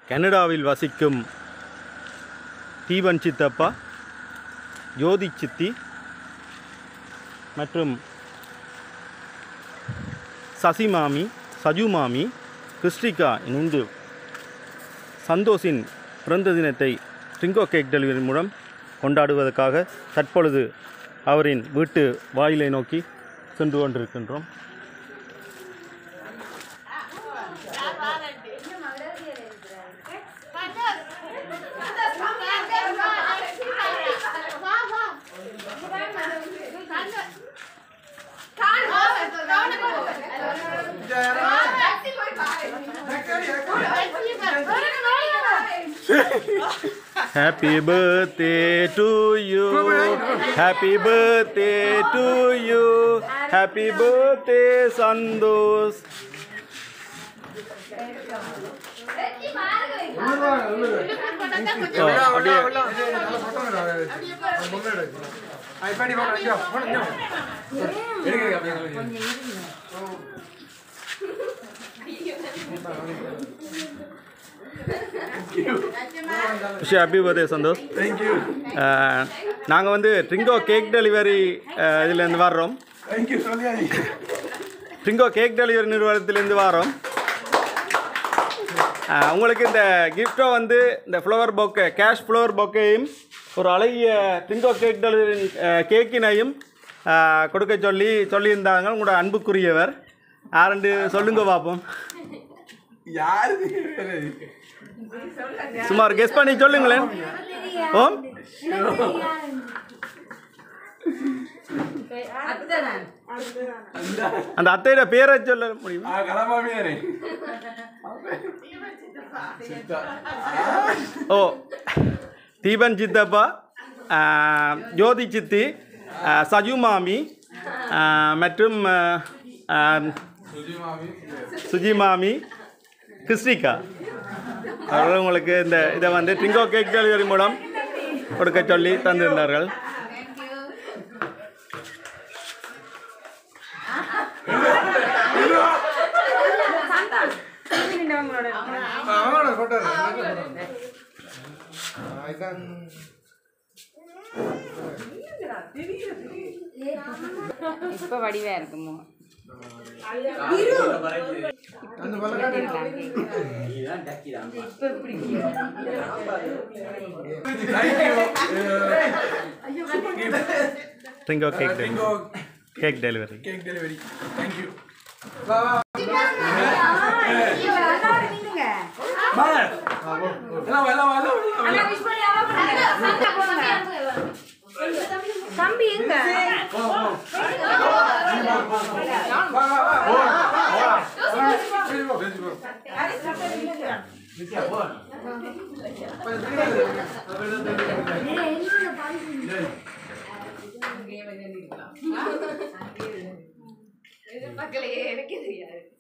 கனடாவில் வசிக்கும் தீபன் சித்தப்பா ஜோதி சித்தி மற்றும் சசி மாமி சஜு மாமி கிறிஸ்டிகா இணைந்து சந்தோஷின் பிறந்த தினத்தை ட்ரிங்கோ கேக் டெலிவரி மூலம் கொண்டாடுவதற்காக தற்பொழுது அவரின் வீட்டு வாயிலை நோக்கி சென்று கொண்டிருக்கின்றோம் Happy birthday to you. Happy birthday to you. Happy birthday Sandosh. Oh, அப்படியே விஷயம் ஹாப்பி பர்த்டே சந்தோஷ் தேங்க்யூ நாங்கள் வந்து ட்ரிங்கோ கேக் டெலிவரி இதுலேருந்து வர்றோம் தேங்க்யூ சொல்லியாடி ட்ரிங்கோ கேக் டெலிவரி நிறுவனத்திலேருந்து வரோம் அஹ், உங்களுக்கு இந்த கிஃப்ட்டை வந்து இந்த ஃப்ளவர் பொக்கே கேஷ் ஃப்ளவர் பொக்கையும் ஒரு அழகிய ட்ரிங்கோ கேக் டெலிவரி கேக்கினையும் அஹ், கொடுக்க சொல்லி சொல்லியிருந்தாங்க உங்களோட அன்புக்குரியவர் யாருண்டு சொல்லுங்க பார்ப்போம் யாரு சுமார் கெஸ் பண்ணி சொல்லுங்களேன் ஓம் அந்த அத்தையோட பேரை சொல்ல முடியுமா ஆ கலமாமியாரே ஓ தீபன் சித்தப்பா ஆ, ஜோதி சித்தி ஆ, சஜு மாமி ஆ, மற்றும் ஆ, ஆ, சுஜி மாமி கிருஷ்ணிகா அவர்கள் உங்களுக்கு இந்த இதை வந்து ட்ரிங்கோ கேக் டெலிவரி மூலம் கொடுக்க சொல்லி தந்திருந்தார்கள் அவங்களோட போட்டோ இதான் இப்ப வடிவா இருக்குமோ அந்த பழக்காட்டு இப்ப இப்படி ட்ரிங்கோ cake delivery cake delivery cake delivery thank you எல்லாம் எல்லாம் தம்பி எங்க மக்களே எனக்கே தெரியாது